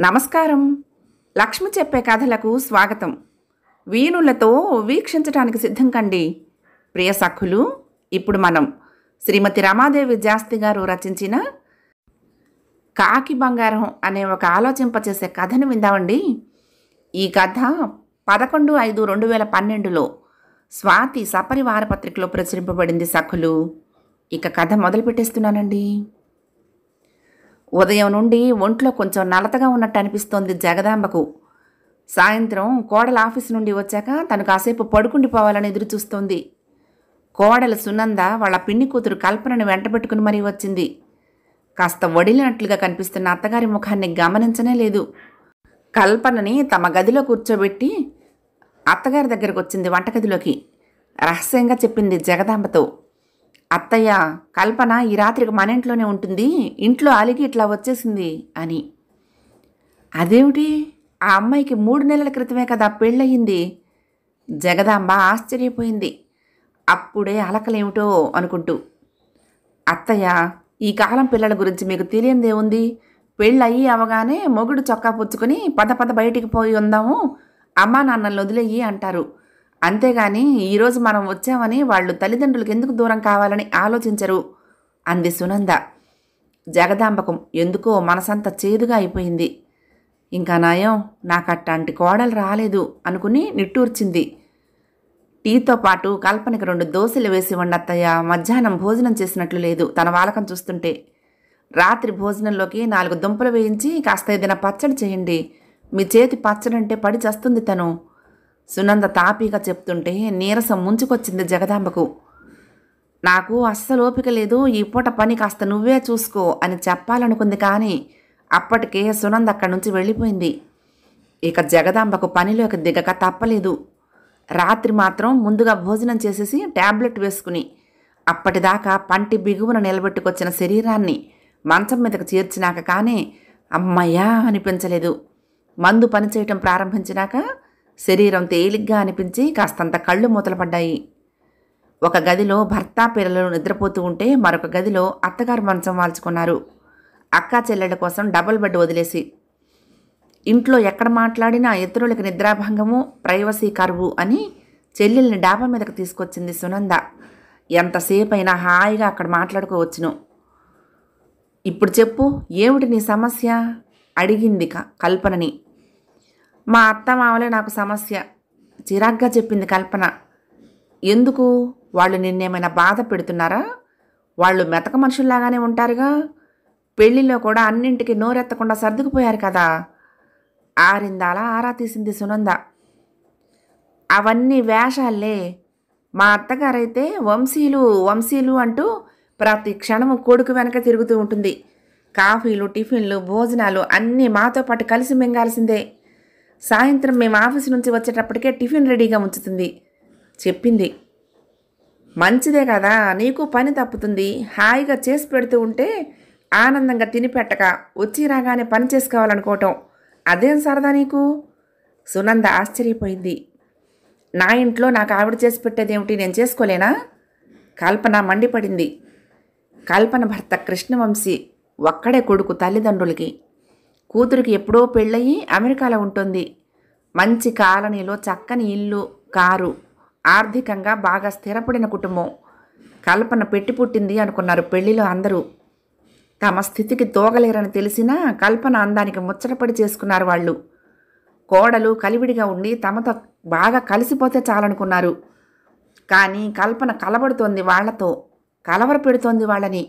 నమస్కారం లక్ష్మి చెప్పే కథలకు స్వాగతం వీణులతో వీక్షించడానికి సిద్ధం కండి ప్రియ సఖులు ఇప్పుడు మనం శ్రీమతి రమాదేవి జాస్తి గారు రచించిన కాకి బంగారం అనే ఒక ఆలోచింపచేసే కథను విందామండి ఈ కథ పదకొండు ఐదు రెండు వేల పన్నెండులో స్వాతి సపరివార పత్రికలో ప్రచురింపబడింది సఖులు ఇక కథ మొదలు పెట్టేస్తున్నానండి ఉదయం నుండి ఒంట్లో కొంచెం నలతగా ఉన్నట్టు అనిపిస్తోంది జగదాంబకు సాయంత్రం కోడల ఆఫీస్ నుండి వచ్చాక తను కాసేపు పడుకుండిపోవాలని ఎదురు చూస్తోంది కోడల సునంద వాళ్ళ పిన్ని కూతురు కల్పనను వెంటబెట్టుకుని మరీ వచ్చింది కాస్త వడిలినట్లుగా కనిపిస్తున్న అత్తగారి ముఖాన్ని గమనించనే లేదు కల్పనని తమ గదిలో కూర్చోబెట్టి అత్తగారి దగ్గరకు వచ్చింది వంటగదిలోకి రహస్యంగా చెప్పింది జగదాంబతో అత్తయ్య కల్పన ఈ రాత్రికి మన ఇంట్లోనే ఉంటుంది ఇంట్లో అలిగి ఇట్లా వచ్చేసింది అని అదేమిటి ఆ అమ్మాయికి మూడు నెలల క్రితమే కదా పెళ్ళయింది జగదాంబ ఆశ్చర్యపోయింది అప్పుడే అలకలేమిటో అనుకుంటూ అత్తయ్య ఈ కాలం పిల్లల గురించి మీకు తెలియందేముంది పెళ్ళయి అవగానే మొగుడు చొక్కా పుచ్చుకొని పద పద బయటికి పోయి ఉందాము అమ్మా నాన్నల్ని వదిలేయి అంటారు అంతేగాని ఈరోజు మనం వచ్చామని వాళ్ళు తల్లిదండ్రులకు ఎందుకు దూరం కావాలని ఆలోచించరు అంది సునంద జగదాంబకం ఎందుకో మనసంతా చేదుగా అయిపోయింది ఇంకా నయం నాకు అట్లాంటి కోడలు రాలేదు అనుకుని నిట్టూర్చింది టీతో పాటు కల్పనకి రెండు దోశలు వేసి ఉండత్తయ్య మధ్యాహ్నం భోజనం చేసినట్లు లేదు తన వాలకం చూస్తుంటే రాత్రి భోజనంలోకి నాలుగు దుంపలు వేయించి కాస్త ఏదైనా పచ్చడి చేయండి మీ చేతి పచ్చడి అంటే పడి చస్తుంది తను సునంద తాపీగా చెప్తుంటే నీరసం ముంచుకొచ్చింది జగదాంబకు నాకు అస్సలు ఓపిక లేదు ఈ పూట పని కాస్త నువ్వే చూసుకో అని చెప్పాలనుకుంది కానీ అప్పటికే సునంద అక్కడి నుంచి వెళ్ళిపోయింది ఇక జగదాంబకు పనిలోకి దిగక తప్పలేదు రాత్రి మాత్రం ముందుగా భోజనం చేసేసి ట్యాబ్లెట్ వేసుకుని అప్పటిదాకా పంటి బిగువున నిలబెట్టుకొచ్చిన శరీరాన్ని మంచం మీదకు చేర్చినాక కానీ అమ్మయ్యా అనిపించలేదు మందు పనిచేయటం ప్రారంభించినాక శరీరం తేలిగ్గా అనిపించి కాస్తంత కళ్ళు మూతలపడ్డాయి ఒక గదిలో భర్త పిల్లలు నిద్రపోతూ ఉంటే మరొక గదిలో అత్తగారు మంచం వాల్చుకున్నారు అక్కా చెల్లెళ్ళ కోసం డబుల్ బెడ్ వదిలేసి ఇంట్లో ఎక్కడ మాట్లాడినా ఇతరులకి నిద్రాభంగము ప్రైవసీ కరువు అని చెల్లెల్ని డాబా మీదకు తీసుకొచ్చింది సునంద ఎంతసేపైనా హాయిగా అక్కడ మాట్లాడుకోవచ్చును ఇప్పుడు చెప్పు ఏమిటి నీ సమస్య అడిగింది క- కల్పనని మా అత్త మామలే నాకు సమస్య చిరాగ్గా చెప్పింది కల్పన ఎందుకు వాళ్ళు నిన్నేమైనా బాధ పెడుతున్నారా వాళ్ళు మెతక మనుషుల్లాగానే ఉంటారుగా పెళ్లిలో కూడా అన్నింటికి నోరెత్తకుండా సర్దుకుపోయారు కదా ఆరిందాలా ఆరా తీసింది సునంద అవన్నీ వేషాలే మా అత్తగారైతే వంశీలు వంశీలు అంటూ ప్రతి క్షణము కొడుకు వెనక తిరుగుతూ ఉంటుంది కాఫీలు టిఫిన్లు భోజనాలు అన్నీ మాతో పాటు కలిసి మింగాల్సిందే సాయంత్రం మేము ఆఫీస్ నుంచి వచ్చేటప్పటికే టిఫిన్ రెడీగా ఉంచుతుంది చెప్పింది మంచిదే కదా నీకు పని తప్పుతుంది హాయిగా చేసి పెడుతూ ఉంటే ఆనందంగా తిని పెట్టక వచ్చి రాగానే పని చేసుకోవాలనుకోవటం అదేం సరదా నీకు సునంద ఆశ్చర్యపోయింది నా ఇంట్లో నాకు ఆవిడ చేసి పెట్టేదేమిటి నేను చేసుకోలేనా కల్పన మండిపడింది కల్పన భర్త కృష్ణవంశీ ఒక్కడే కొడుకు తల్లిదండ్రులకి కూతురికి ఎప్పుడో పెళ్ళయి అమెరికాలో ఉంటుంది మంచి కాలనీలో చక్కని ఇల్లు కారు ఆర్థికంగా బాగా స్థిరపడిన కుటుంబం కల్పన పెట్టి పుట్టింది అనుకున్నారు పెళ్లిలో అందరూ తమ స్థితికి తోగలేరని తెలిసినా కల్పన అందానికి ముచ్చటపడి చేసుకున్నారు వాళ్ళు కోడలు కలివిడిగా ఉండి తమతో బాగా కలిసిపోతే చాలనుకున్నారు కానీ కల్పన కలబడుతోంది వాళ్లతో కలవర పెడుతోంది వాళ్ళని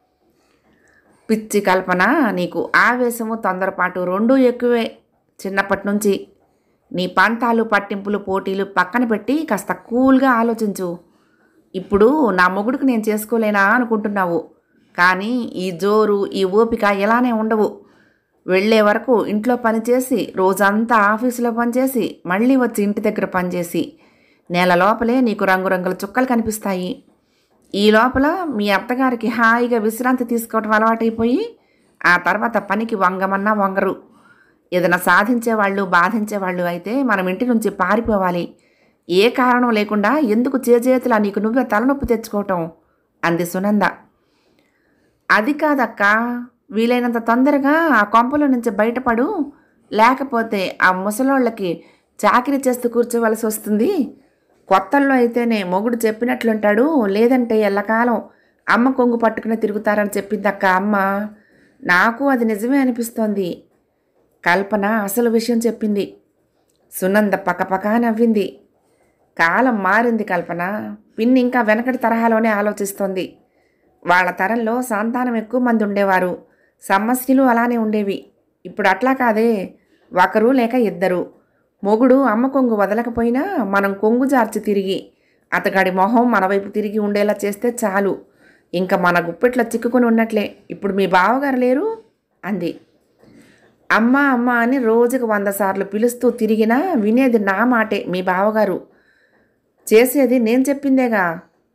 పిచ్చి కల్పన నీకు ఆవేశము తొందరపాటు రెండూ ఎక్కువే చిన్నప్పటి నుంచి నీ పంతాలు పట్టింపులు పోటీలు పక్కన పెట్టి కాస్త కూల్గా ఆలోచించు ఇప్పుడు నా మొగుడికి నేను చేసుకోలేనా అనుకుంటున్నావు కానీ ఈ జోరు ఈ ఓపిక ఇలానే ఉండవు వెళ్ళే వరకు ఇంట్లో పనిచేసి రోజంతా ఆఫీసులో పనిచేసి మళ్ళీ వచ్చి ఇంటి దగ్గర పనిచేసి నెల లోపలే నీకు రంగురంగుల చుక్కలు కనిపిస్తాయి ఈ లోపల మీ అత్తగారికి హాయిగా విశ్రాంతి తీసుకోవటం అలవాటైపోయి ఆ తర్వాత పనికి వంగమన్నా వంగరు ఏదైనా సాధించేవాళ్ళు బాధించేవాళ్ళు అయితే మనం ఇంటి నుంచి పారిపోవాలి ఏ కారణం లేకుండా ఎందుకు చేజేతులా నీకు నువ్వే తలనొప్పి తెచ్చుకోవటం అంది సునంద అది కాదక్క వీలైనంత తొందరగా ఆ కొంపలో నుంచి బయటపడు లేకపోతే ఆ ముసలోళ్ళకి చాకిరీ చేస్తూ కూర్చోవలసి వస్తుంది కొత్తల్లో అయితేనే మొగుడు చెప్పినట్లుంటాడు లేదంటే ఎల్లకాలం అమ్మ కొంగు పట్టుకుని తిరుగుతారని చెప్పింది అక్క అమ్మ నాకు అది నిజమే అనిపిస్తోంది కల్పన అసలు విషయం చెప్పింది సునంద పకపకా నవ్వింది కాలం మారింది కల్పన పిన్ని ఇంకా వెనకటి తరహాలోనే ఆలోచిస్తోంది వాళ్ళ తరంలో సంతానం ఎక్కువ మంది ఉండేవారు సమస్యలు అలానే ఉండేవి ఇప్పుడు అట్లా కాదే ఒకరు లేక ఇద్దరు మొగుడు అమ్మ కొంగు వదలకపోయినా మనం కొంగు జార్చి తిరిగి అతగాడి మొహం మన వైపు తిరిగి ఉండేలా చేస్తే చాలు ఇంకా మన గుప్పెట్లో చిక్కుకొని ఉన్నట్లే ఇప్పుడు మీ బావగారు లేరు అంది అమ్మ అమ్మ అని రోజుకు వంద సార్లు పిలుస్తూ తిరిగినా వినేది నా మాటే మీ బావగారు చేసేది నేను చెప్పిందేగా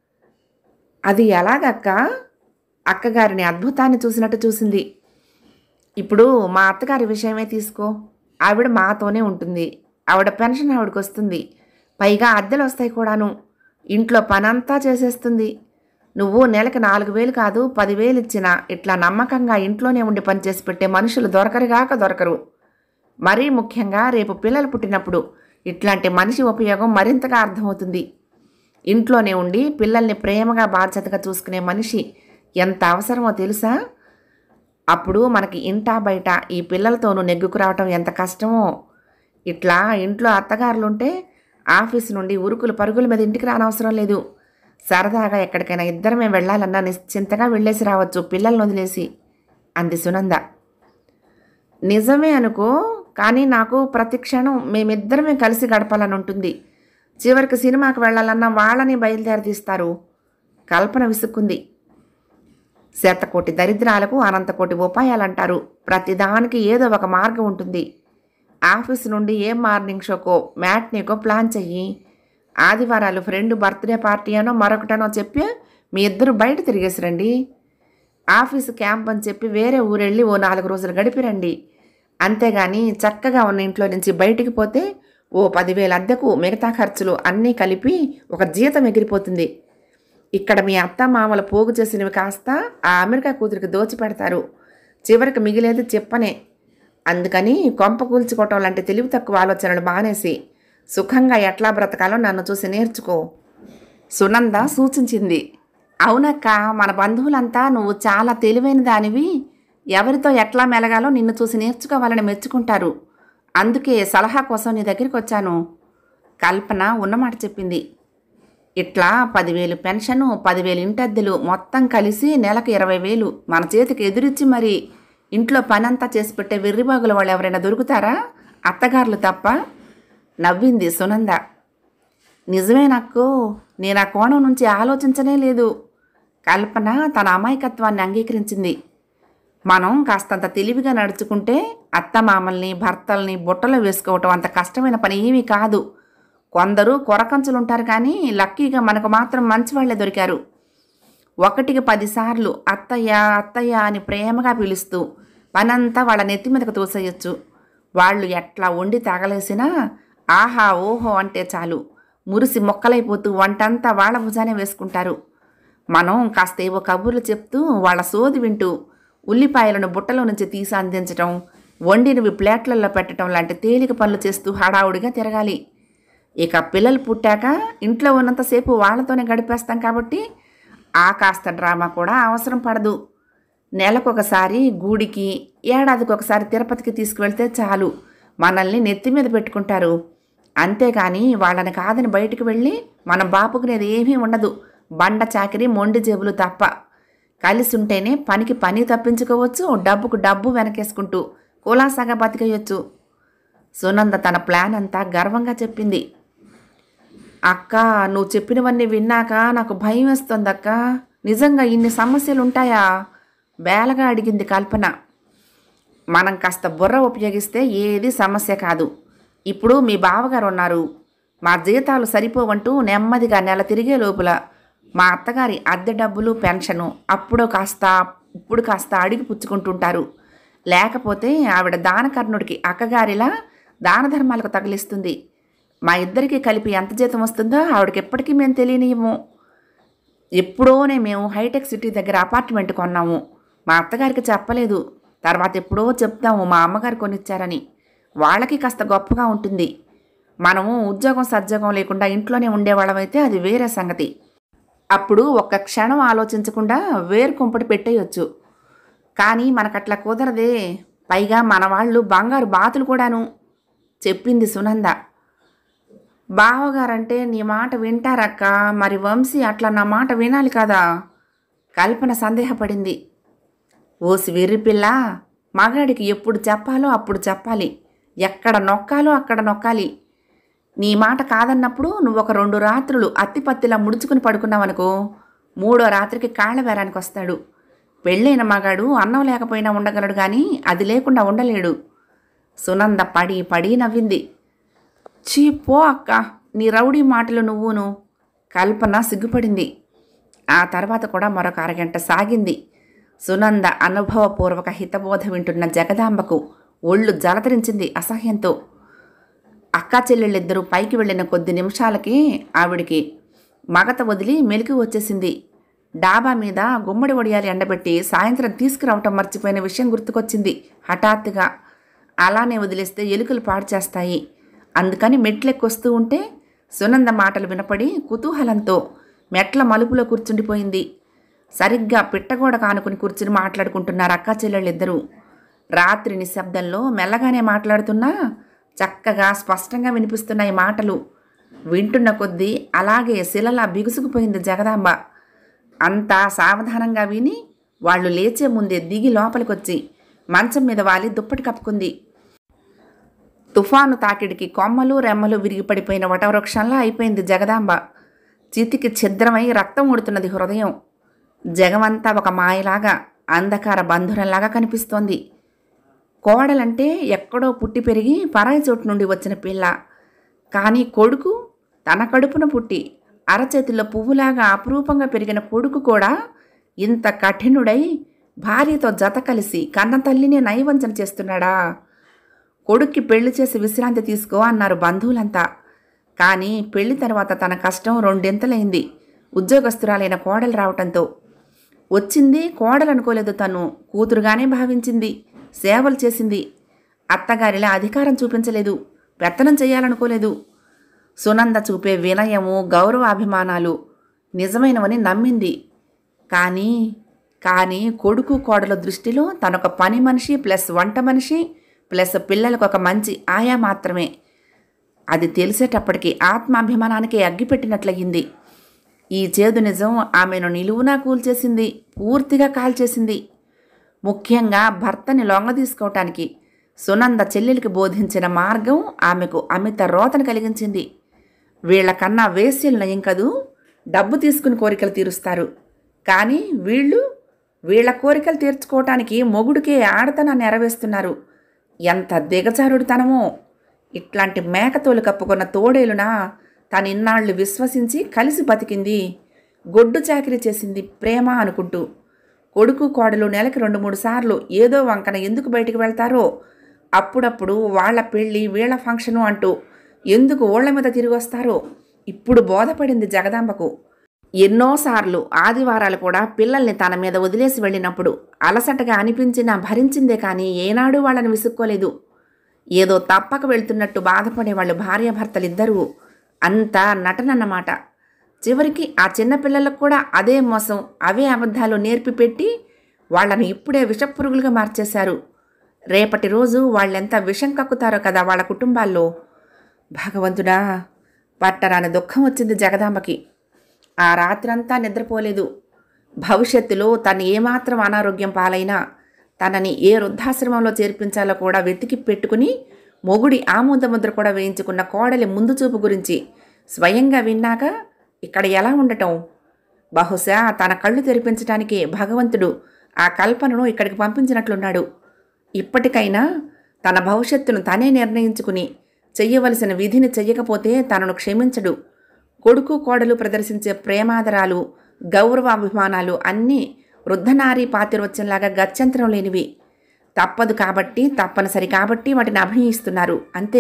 అది ఎలాగక్క అక్కగారిని అద్భుతాన్ని చూసినట్టు చూసింది ఇప్పుడు మా అత్తగారి విషయమే తీసుకో ఆవిడ మాతోనే ఉంటుంది ఆవిడ పెన్షన్ ఆవిడకి వస్తుంది పైగా అద్దెలు వస్తాయి కూడాను ఇంట్లో పనంతా చేసేస్తుంది నువ్వు నెలకు నాలుగు వేలు కాదు పదివేలు ఇచ్చినా ఇట్లా నమ్మకంగా ఇంట్లోనే ఉండి పనిచేసి పెట్టే మనుషులు దొరకరుగాక దొరకరు మరీ ముఖ్యంగా రేపు పిల్లలు పుట్టినప్పుడు ఇట్లాంటి మనిషి ఉపయోగం మరింతగా అర్థమవుతుంది ఇంట్లోనే ఉండి పిల్లల్ని ప్రేమగా బాధ్యతగా చూసుకునే మనిషి ఎంత అవసరమో తెలుసా అప్పుడు మనకి ఇంటా బయట ఈ పిల్లలతోనూ నెగ్గుకు రావటం ఎంత కష్టమో ఇట్లా ఇంట్లో అత్తగారులుంటే ఆఫీస్ నుండి ఉరుకులు పరుగుల మీద ఇంటికి రానవసరం లేదు సరదాగా ఎక్కడికైనా ఇద్దరమే వెళ్ళాలన్నా నిశ్చింతగా వెళ్ళేసి రావచ్చు పిల్లల్ని వదిలేసి అంది సునంద నిజమే అనుకో కానీ నాకు ప్రతి క్షణం మేమిద్దరమే కలిసి గడపాలని ఉంటుంది చివరికి సినిమాకి వెళ్ళాలన్నా వాళ్ళని బయలుదేరి తీస్తారు కల్పన విసుక్కుంది శతకోటి దరిద్రాలకు అనంతకోటి ఉపాయాలంటారు ప్రతిదానికి ఏదో ఒక మార్గం ఉంటుంది ఆఫీస్ నుండి ఏ మార్నింగ్ షోకో మ్యాట్నీకో ప్లాన్ చెయ్యి ఆదివారాలు ఫ్రెండ్ బర్త్డే పార్టీ అనో మరొకటనో చెప్పి మీ ఇద్దరు బయట తిరిగేసి రండి ఆఫీసు క్యాంప్ అని చెప్పి వేరే ఊరెళ్ళి ఓ నాలుగు రోజులు గడిపిరండి అంతేగాని చక్కగా ఉన్న ఇంట్లో నుంచి బయటికి పోతే ఓ పదివేల అద్దెకు మిగతా ఖర్చులు అన్నీ కలిపి ఒక జీతం ఎగిరిపోతుంది ఇక్కడ మీ అత్త మామలు పోగు చేసినవి కాస్త ఆ అమెరికా కూతురికి దోచిపెడతారు చివరికి మిగిలేది చెప్పనే అందుకని కొంప కూల్చుకోవటం లాంటి తెలివి తక్కువ ఆలోచనలు మానేసి సుఖంగా ఎట్లా బ్రతకాలో నన్ను చూసి నేర్చుకో సునంద సూచించింది అవునక్క మన బంధువులంతా నువ్వు చాలా తెలివైన దానివి ఎవరితో ఎట్లా మెలగాలో నిన్ను చూసి నేర్చుకోవాలని మెచ్చుకుంటారు అందుకే సలహా కోసం నీ దగ్గరికి వచ్చాను కల్పన ఉన్నమాట చెప్పింది ఇట్లా పదివేలు పెన్షను పదివేలు ఇంటద్దెలు మొత్తం కలిసి నెలకు ఇరవై వేలు మన చేతికి ఎదురిచ్చి మరి ఇంట్లో పనంతా చేసి పెట్టే వెర్రిబాగుల వాళ్ళు ఎవరైనా దొరుకుతారా అత్తగారులు తప్ప నవ్వింది సునంద నిజమే నాకు నేను ఆ కోణం నుంచి ఆలోచించనే లేదు కల్పన తన అమాయకత్వాన్ని అంగీకరించింది మనం కాస్తంత తెలివిగా నడుచుకుంటే అత్తమామల్ని భర్తల్ని బుట్టలో వేసుకోవటం అంత కష్టమైన పని ఏమీ కాదు కొందరు కొరకంచులు ఉంటారు కానీ లక్కీగా మనకు మాత్రం మంచి వాళ్ళే దొరికారు ఒకటికి పదిసార్లు అత్తయ్య అత్తయ్య అని ప్రేమగా పిలుస్తూ పనంతా వాళ్ళ నెత్తి మీదకు తోసేయచ్చు వాళ్ళు ఎట్లా వండి తగలేసినా ఆహా ఓహో అంటే చాలు మురిసి మొక్కలైపోతూ వంటంతా వాళ్ళ భుజానే వేసుకుంటారు మనం కాస్త ఏవో కబుర్లు చెప్తూ వాళ్ళ సోది వింటూ ఉల్లిపాయలను బుట్టలో నుంచి తీసి అందించటం వండినవి ప్లేట్లలో పెట్టడం లాంటి తేలిక పనులు చేస్తూ హడావుడిగా తిరగాలి ఇక పిల్లలు పుట్టాక ఇంట్లో ఉన్నంతసేపు వాళ్ళతోనే గడిపేస్తాం కాబట్టి ఆ కాస్త డ్రామా కూడా అవసరం పడదు నెలకొకసారి గూడికి ఏడాదికి ఒకసారి తిరుపతికి తీసుకువెళ్తే చాలు మనల్ని నెత్తి మీద పెట్టుకుంటారు అంతేగాని వాళ్ళని కాదని బయటికి వెళ్ళి మనం బాపుకునేది ఏమీ ఉండదు బండ చాకిరి మొండి జేబులు తప్ప కలిసి ఉంటేనే పనికి పని తప్పించుకోవచ్చు డబ్బుకు డబ్బు వెనకేసుకుంటూ కులాసాగా బతికేయొచ్చు సునంద తన ప్లాన్ అంతా గర్వంగా చెప్పింది అక్క నువ్వు చెప్పినవన్నీ విన్నాక నాకు భయం వేస్తుంది అక్క నిజంగా ఇన్ని సమస్యలు ఉంటాయా బేలగా అడిగింది కల్పన మనం కాస్త బుర్ర ఉపయోగిస్తే ఏది సమస్య కాదు ఇప్పుడు మీ బావగారు ఉన్నారు మా జీతాలు సరిపోవంటూ నెమ్మదిగా నెల తిరిగే లోపల మా అత్తగారి అద్దె డబ్బులు పెన్షను అప్పుడో కాస్త ఇప్పుడు కాస్త అడిగి పుచ్చుకుంటుంటారు లేకపోతే ఆవిడ దానకర్ణుడికి అక్కగారిలా దాన ధర్మాలకు తగిలిస్తుంది మా ఇద్దరికి కలిపి ఎంత జీతం వస్తుందో ఆవిడకి ఎప్పటికీ మేము తెలియనియము ఎప్పుడోనే మేము హైటెక్ సిటీ దగ్గర అపార్ట్మెంట్ కొన్నాము మా అత్తగారికి చెప్పలేదు తర్వాత ఎప్పుడో చెప్తాము మా అమ్మగారు కొనిచ్చారని వాళ్ళకి కాస్త గొప్పగా ఉంటుంది మనము ఉద్యోగం సద్యోగం లేకుండా ఇంట్లోనే ఉండేవాళ్ళమైతే అది వేరే సంగతి అప్పుడు ఒక్క క్షణం ఆలోచించకుండా వేరు కుంపటి పెట్టేయొచ్చు కానీ మనకట్లా కుదరదే పైగా మన వాళ్ళు బంగారు బాతులు కూడాను చెప్పింది సునంద బావగారంటే నీ మాట వింటారక్క మరి వంశీ అట్లా నా మాట వినాలి కదా కల్పన సందేహపడింది ఓసి వెర్రిపిల్ల మగాడికి ఎప్పుడు చెప్పాలో అప్పుడు చెప్పాలి ఎక్కడ నొక్కాలో అక్కడ నొక్కాలి నీ మాట కాదన్నప్పుడు నువ్వు ఒక రెండు రాత్రులు అత్తిపత్తిలా ముడుచుకుని పడుకున్నావనుకో మూడో రాత్రికి కాళ్ళ బేరానికి వస్తాడు పెళ్ళైన మగాడు అన్నం లేకపోయినా ఉండగలడు కానీ అది లేకుండా ఉండలేడు సునంద పడి పడి నవ్వింది చీ పో అక్క నీ రౌడీ మాటలు నువ్వును కల్పన సిగ్గుపడింది ఆ తర్వాత కూడా మరొక అరగంట సాగింది సునంద అనుభవపూర్వక హితబోధ వింటున్న జగదాంబకు ఒళ్ళు జలతరించింది అసహ్యంతో అక్కా చెల్లెళ్ళిద్దరూ పైకి వెళ్ళిన కొద్ది నిమిషాలకి ఆవిడికి మగత వదిలి మెలికి వచ్చేసింది డాబా మీద గుమ్మడి వడియాలు ఎండబెట్టి సాయంత్రం తీసుకురావటం మర్చిపోయిన విషయం గుర్తుకొచ్చింది హఠాత్తుగా అలానే వదిలేస్తే ఎలుకలు పాడు చేస్తాయి అందుకని మెట్లెక్కొస్తూ ఉంటే సునంద మాటలు వినపడి కుతూహలంతో మెట్ల మలుపులో కూర్చుండిపోయింది సరిగ్గా పిట్టగోడ కానుకుని కూర్చుని మాట్లాడుకుంటున్నారు అక్కా చెల్లెళ్ళిద్దరూ రాత్రి నిశ్శబ్దంలో మెల్లగానే మాట్లాడుతున్నా చక్కగా స్పష్టంగా వినిపిస్తున్నాయి మాటలు వింటున్న కొద్దీ అలాగే శిలలా బిగుసుకుపోయింది జగదాంబ అంతా సావధానంగా విని వాళ్ళు లేచే ముందే దిగి లోపలికొచ్చి మంచం మీద వాలి దుప్పటి కప్పుకుంది తుఫాను తాకిడికి కొమ్మలు రెమ్మలు విరిగిపడిపోయిన వటవృక్షంలా అయిపోయింది జగదాంబ చితికి ఛిద్రమై రక్తం ఉడుతున్నది హృదయం జగమంతా ఒక మాయలాగా అంధకార బంధురంలాగా కనిపిస్తోంది కోడలంటే ఎక్కడో పుట్టి పెరిగి పరాయి చోటు నుండి వచ్చిన పిల్ల కానీ కొడుకు తన కడుపున పుట్టి అరచేతిలో పువ్వులాగా అపురూపంగా పెరిగిన కొడుకు కూడా ఇంత కఠినుడై భార్యతో జత కలిసి కన్న తల్లినే నైవంచన చేస్తున్నాడా కొడుక్కి పెళ్లి చేసి విశ్రాంతి తీసుకో అన్నారు బంధువులంతా కానీ పెళ్లి తర్వాత తన కష్టం రెండింతలైంది ఉద్యోగస్తురాలైన కోడలు రావటంతో వచ్చింది కోడలు అనుకోలేదు తను కూతురుగానే భావించింది సేవలు చేసింది అత్తగారిలా అధికారం చూపించలేదు పెత్తనం చేయాలనుకోలేదు సునంద చూపే వినయము గౌరవాభిమానాలు నిజమైనవని నమ్మింది కానీ కానీ కొడుకు కోడల దృష్టిలో తనొక పని మనిషి ప్లస్ వంట మనిషి ప్లస్ పిల్లలకు ఒక మంచి ఆయా మాత్రమే అది తెలిసేటప్పటికి ఆత్మాభిమానానికి అగ్గిపెట్టినట్లయింది ఈ చేదు నిజం ఆమెను నిలువునా కూల్చేసింది పూర్తిగా కాల్చేసింది ముఖ్యంగా భర్తని లొంగ తీసుకోవటానికి సునంద చెల్లెలికి బోధించిన మార్గం ఆమెకు అమిత రోతను కలిగించింది వీళ్ళకన్నా వేశ్యలు నయం కదూ డబ్బు తీసుకుని కోరికలు తీరుస్తారు కానీ వీళ్ళు వీళ్ళ కోరికలు తీర్చుకోవటానికి మొగుడికే ఆడతనాన్ని నెరవేస్తున్నారు ఎంత దిగజారుడుతనమో ఇట్లాంటి మేకతోలు కప్పుకున్న తోడేలునా తను ఇన్నాళ్ళు విశ్వసించి కలిసి బతికింది గొడ్డు చాకిరీ చేసింది ప్రేమ అనుకుంటూ కొడుకు కోడలు నెలకి రెండు మూడు సార్లు ఏదో వంకన ఎందుకు బయటికి వెళ్తారో అప్పుడప్పుడు వాళ్ళ పెళ్ళి వీళ్ళ ఫంక్షను అంటూ ఎందుకు ఓళ్ల మీద తిరిగి వస్తారో ఇప్పుడు బోధపడింది జగదాంబకు ఎన్నోసార్లు ఆదివారాలు కూడా పిల్లల్ని తన మీద వదిలేసి వెళ్ళినప్పుడు అలసటగా అనిపించినా భరించిందే కానీ ఏనాడు వాళ్ళని విసుక్కోలేదు ఏదో తప్పక వెళ్తున్నట్టు బాధపడేవాళ్ళు భార్యాభర్తలిద్దరూ అంతా నటనన్నమాట చివరికి ఆ చిన్నపిల్లలకు కూడా అదే మోసం అవే అబద్ధాలు నేర్పి పెట్టి వాళ్ళని ఇప్పుడే విషపురుగులుగా మార్చేశారు రేపటి రోజు వాళ్ళెంత విషం కక్కుతారో కదా వాళ్ళ కుటుంబాల్లో భగవంతుడా పట్టరాని దుఃఖం వచ్చింది జగదాంబకి ఆ రాత్రంతా నిద్రపోలేదు భవిష్యత్తులో తను ఏమాత్రం అనారోగ్యం పాలైనా తనని ఏ వృద్ధాశ్రమంలో చేర్పించాలో కూడా వెతికి పెట్టుకుని మొగుడి ఆమోదముద్ర కూడా వేయించుకున్న కోడలి ముందు చూపు గురించి స్వయంగా విన్నాక ఇక్కడ ఎలా ఉండటం బహుశా తన కళ్ళు తెరిపించడానికే భగవంతుడు ఆ కల్పనను ఇక్కడికి పంపించినట్లున్నాడు ఇప్పటికైనా తన భవిష్యత్తును తనే నిర్ణయించుకుని చెయ్యవలసిన విధిని చెయ్యకపోతే తనను క్షమించడు కొడుకు కోడలు ప్రదర్శించే ప్రేమాదరాలు గౌరవాభిమానాలు అన్నీ వృద్ధనారీ పాతిరోత్యంలాగా గత్యంతరం లేనివి తప్పదు కాబట్టి తప్పనిసరి కాబట్టి వాటిని అభినయిస్తున్నారు అంతే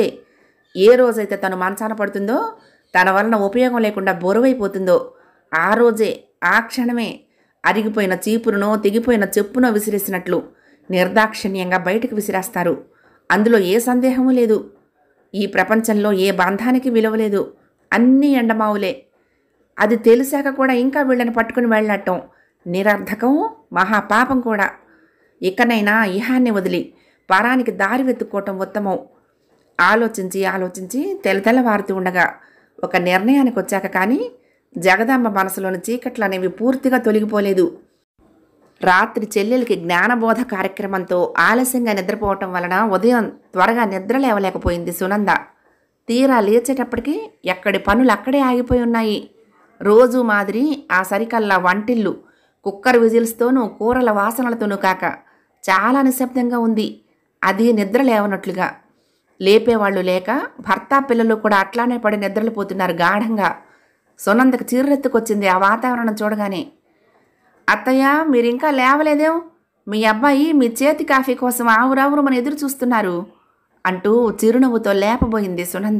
ఏ రోజైతే తను మంచాన పడుతుందో తన వలన ఉపయోగం లేకుండా బొరువైపోతుందో ఆ రోజే ఆ క్షణమే అరిగిపోయిన చీపురునో తెగిపోయిన చెప్పునో విసిరేసినట్లు నిర్దాక్షిణ్యంగా బయటకు విసిరేస్తారు అందులో ఏ సందేహమూ లేదు ఈ ప్రపంచంలో ఏ బంధానికి విలువ లేదు అన్నీ ఎండమావులే అది తెలిసాక కూడా ఇంకా వీళ్ళని పట్టుకుని వెళ్ళటం నిరర్ధకం మహాపాపం కూడా ఇకనైనా ఇహాన్ని వదిలి పరానికి దారి వెతుక్కోవటం ఉత్తమం ఆలోచించి ఆలోచించి తెల్ల తెల్లవారుతూ ఉండగా ఒక నిర్ణయానికి వచ్చాక కానీ జగదాంబ మనసులోని చీకట్లు అనేవి పూర్తిగా తొలగిపోలేదు రాత్రి చెల్లెలకి జ్ఞానబోధ కార్యక్రమంతో ఆలస్యంగా నిద్రపోవటం వలన ఉదయం త్వరగా నిద్ర లేవలేకపోయింది సునంద తీరా లేచేటప్పటికి ఎక్కడి పనులు అక్కడే ఆగిపోయి ఉన్నాయి రోజు మాదిరి ఆ సరికల్లా వంటిల్లు కుక్కర్ విజిల్స్తోనూ కూరల వాసనలతోనూ కాక చాలా నిశ్శబ్దంగా ఉంది అది నిద్ర లేవనట్లుగా లేపేవాళ్ళు లేక భర్త పిల్లలు కూడా అట్లానే పడి నిద్రలు పోతున్నారు గాఢంగా సునందకు చీరెత్తుకొచ్చింది ఆ వాతావరణం చూడగానే అత్తయ్య మీరు ఇంకా లేవలేదేం మీ అబ్బాయి మీ చేతి కాఫీ కోసం ఆవురావురు మన ఎదురు చూస్తున్నారు అంటూ చిరునవ్వుతో లేపబోయింది సునంద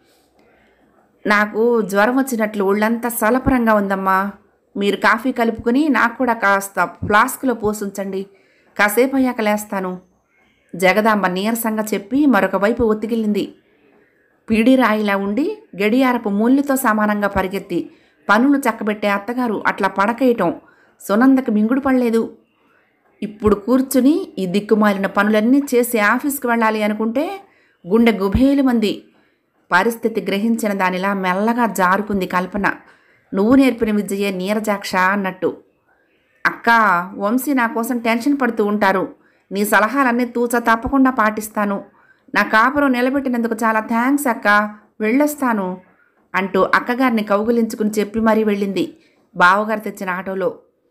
నాకు జ్వరం వచ్చినట్లు ఒళ్ళంతా సలపరంగా ఉందమ్మా మీరు కాఫీ కలుపుకుని నాకు కూడా కాస్త ఫ్లాస్క్లో పోసుంచండి కాసేపు అయ్యాక లేస్తాను జగదాంబ నీరసంగా చెప్పి మరొక వైపు ఒత్తిగిల్లింది పీడి రాయిలా ఉండి గడియారపు మూల్యతో సమానంగా పరిగెత్తి పనులు చక్కబెట్టే అత్తగారు అట్లా పడకేయటం సునందకి మింగుడు పడలేదు ఇప్పుడు కూర్చుని ఈ దిక్కుమాలిన పనులన్నీ చేసి ఆఫీస్కి వెళ్ళాలి అనుకుంటే గుండె గుబేలు మంది పరిస్థితి గ్రహించిన దానిలా మెల్లగా జారుకుంది కల్పన నువ్వు నేర్పిన విద్యయే నీరజాక్ష అన్నట్టు అక్క వంశీ నా కోసం టెన్షన్ పడుతూ ఉంటారు నీ సలహాలన్నీ తూచ తప్పకుండా పాటిస్తాను నా కాపురం నిలబెట్టినందుకు చాలా థ్యాంక్స్ అక్క వెళ్ళొస్తాను అంటూ అక్కగారిని కౌగులించుకుని చెప్పి మరీ వెళ్ళింది బావగారు తెచ్చిన ఆటోలో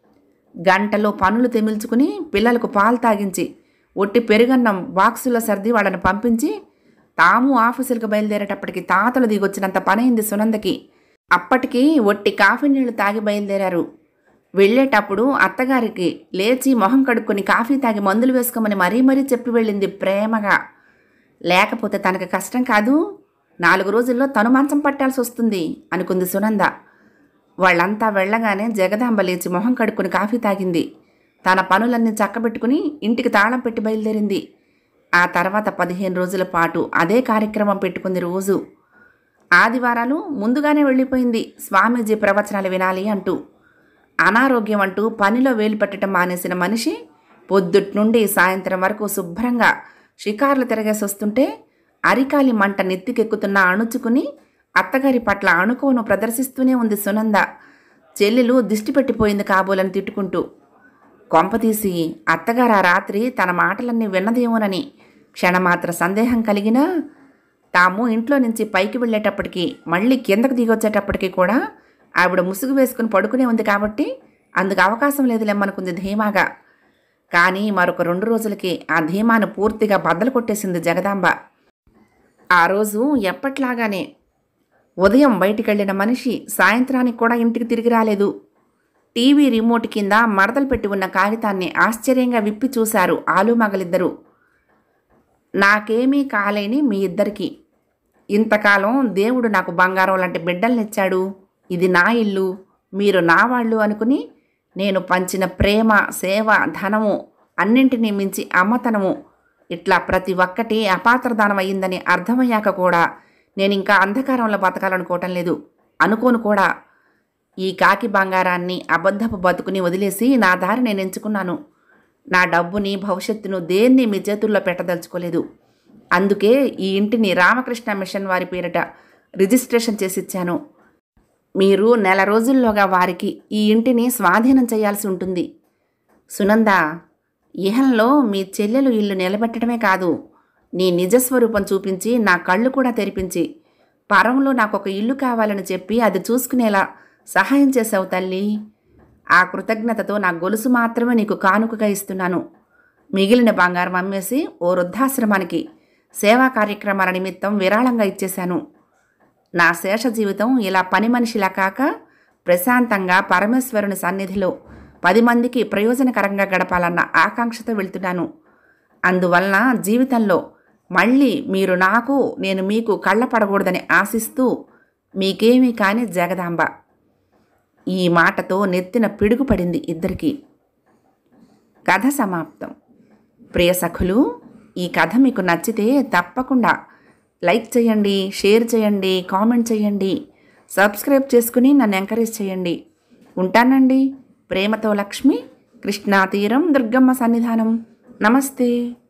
గంటలో పనులు తెమిల్చుకుని పిల్లలకు పాలు తాగించి ఒట్టి పెరుగన్నం బాక్సులో సర్ది వాళ్ళని పంపించి తాము ఆఫీసులకు బయలుదేరేటప్పటికి తాతలు దిగొచ్చినంత పనైంది సునందకి అప్పటికి ఒట్టి కాఫీ నీళ్లు తాగి బయలుదేరారు వెళ్ళేటప్పుడు అత్తగారికి లేచి మొహం కడుక్కొని కాఫీ తాగి మందులు వేసుకోమని మరీ మరీ చెప్పి వెళ్ళింది ప్రేమగా లేకపోతే తనకి కష్టం కాదు నాలుగు రోజుల్లో తను మంచం పట్టాల్సి వస్తుంది అనుకుంది సునంద వాళ్ళంతా వెళ్ళగానే జగదాంబ లేచి మొహం కడుక్కుని కాఫీ తాగింది తన పనులన్నీ చక్కబెట్టుకుని ఇంటికి తాళం పెట్టి బయలుదేరింది ఆ తర్వాత పదిహేను రోజుల పాటు అదే కార్యక్రమం పెట్టుకుంది రోజు ఆదివారాలు ముందుగానే వెళ్ళిపోయింది స్వామీజీ ప్రవచనాలు వినాలి అంటూ అనారోగ్యం అంటూ పనిలో వేలు పెట్టడం మానేసిన మనిషి పొద్దుట్ నుండి సాయంత్రం వరకు శుభ్రంగా షికార్లు తిరగేసి వస్తుంటే అరికాలి మంట నెత్తికెక్కుతున్న అణుచుకుని అత్తగారి పట్ల అణుకువను ప్రదర్శిస్తూనే ఉంది సునంద చెల్లెలు దిష్టి పెట్టిపోయింది కాబోలని తిట్టుకుంటూ కొంపతీసి అత్తగారు ఆ రాత్రి తన మాటలన్నీ విన్నదేమోనని క్షణమాత్ర సందేహం కలిగినా తాము ఇంట్లో నుంచి పైకి వెళ్ళేటప్పటికి మళ్ళీ కిందకు దిగొచ్చేటప్పటికి కూడా ఆవిడ ముసుగు వేసుకుని పడుకునే ఉంది కాబట్టి అందుకు అవకాశం లేదులేమనుకుంది ధీమాగా కానీ మరొక రెండు రోజులకి ఆ ధీమాను పూర్తిగా బద్దలు కొట్టేసింది జగదాంబ ఆ రోజు ఎప్పట్లాగానే ఉదయం బయటికెళ్ళిన మనిషి సాయంత్రానికి కూడా ఇంటికి తిరిగి రాలేదు టీవీ రిమోట్ కింద మడతలు పెట్టి ఉన్న కాగితాన్ని ఆశ్చర్యంగా విప్పి చూశారు ఆలుమగలిద్దరూ నాకేమీ కాలేని మీ ఇద్దరికి ఇంతకాలం దేవుడు నాకు బంగారం లాంటి బిడ్డల్నిచ్చాడు ఇది నా ఇల్లు మీరు నా వాళ్ళు అనుకుని నేను పంచిన ప్రేమ సేవ ధనము అన్నింటినీ మించి అమ్మతనము ఇట్లా ప్రతి ఒక్కటి అపాత్రదానం అయ్యిందని అర్థమయ్యాక కూడా నేను ఇంకా అంధకారంలో బతకాలనుకోవటం లేదు అనుకోను కూడా ఈ కాకి బంగారాన్ని అబద్ధపు బతుకుని వదిలేసి నా దారి నేను ఎంచుకున్నాను నా డబ్బుని భవిష్యత్తును దేన్ని మీ చేతుల్లో పెట్టదలుచుకోలేదు అందుకే ఈ ఇంటిని రామకృష్ణ మిషన్ వారి పేరిట రిజిస్ట్రేషన్ చేసిచ్చాను మీరు నెల రోజుల్లోగా వారికి ఈ ఇంటిని స్వాధీనం చేయాల్సి ఉంటుంది సునంద ఇహంలో మీ చెల్లెలు ఇల్లు నిలబెట్టడమే కాదు నీ నిజస్వరూపం చూపించి నా కళ్ళు కూడా తెరిపించి పరంలో నాకు ఒక ఇల్లు కావాలని చెప్పి అది చూసుకునేలా సహాయం చేసావు తల్లి ఆ కృతజ్ఞతతో నా గొలుసు మాత్రమే నీకు కానుకగా ఇస్తున్నాను మిగిలిన బంగారం అమ్మేసి ఓ వృద్ధాశ్రమానికి సేవా కార్యక్రమాల నిమిత్తం విరాళంగా ఇచ్చేశాను నా శేష జీవితం ఇలా పని మనిషిలా కాక ప్రశాంతంగా పరమేశ్వరుని సన్నిధిలో పది మందికి ప్రయోజనకరంగా గడపాలన్న ఆకాంక్షతో వెళ్తున్నాను అందువలన జీవితంలో మళ్ళీ మీరు నాకు నేను మీకు కళ్ళపడకూడదని ఆశిస్తూ మీకేమీ కాని జగదాంబ ఈ మాటతో నెత్తిన పిడుగు పడింది ఇద్దరికీ కథ సమాప్తం ప్రియ సఖులు ఈ కథ మీకు నచ్చితే తప్పకుండా లైక్ చేయండి షేర్ చేయండి కామెంట్ చేయండి సబ్స్క్రైబ్ చేసుకుని నన్ను ఎంకరేజ్ చేయండి ఉంటానండి ప్రేమతో లక్ష్మి కృష్ణా తీరం దుర్గమ్మ సన్నిధానం నమస్తే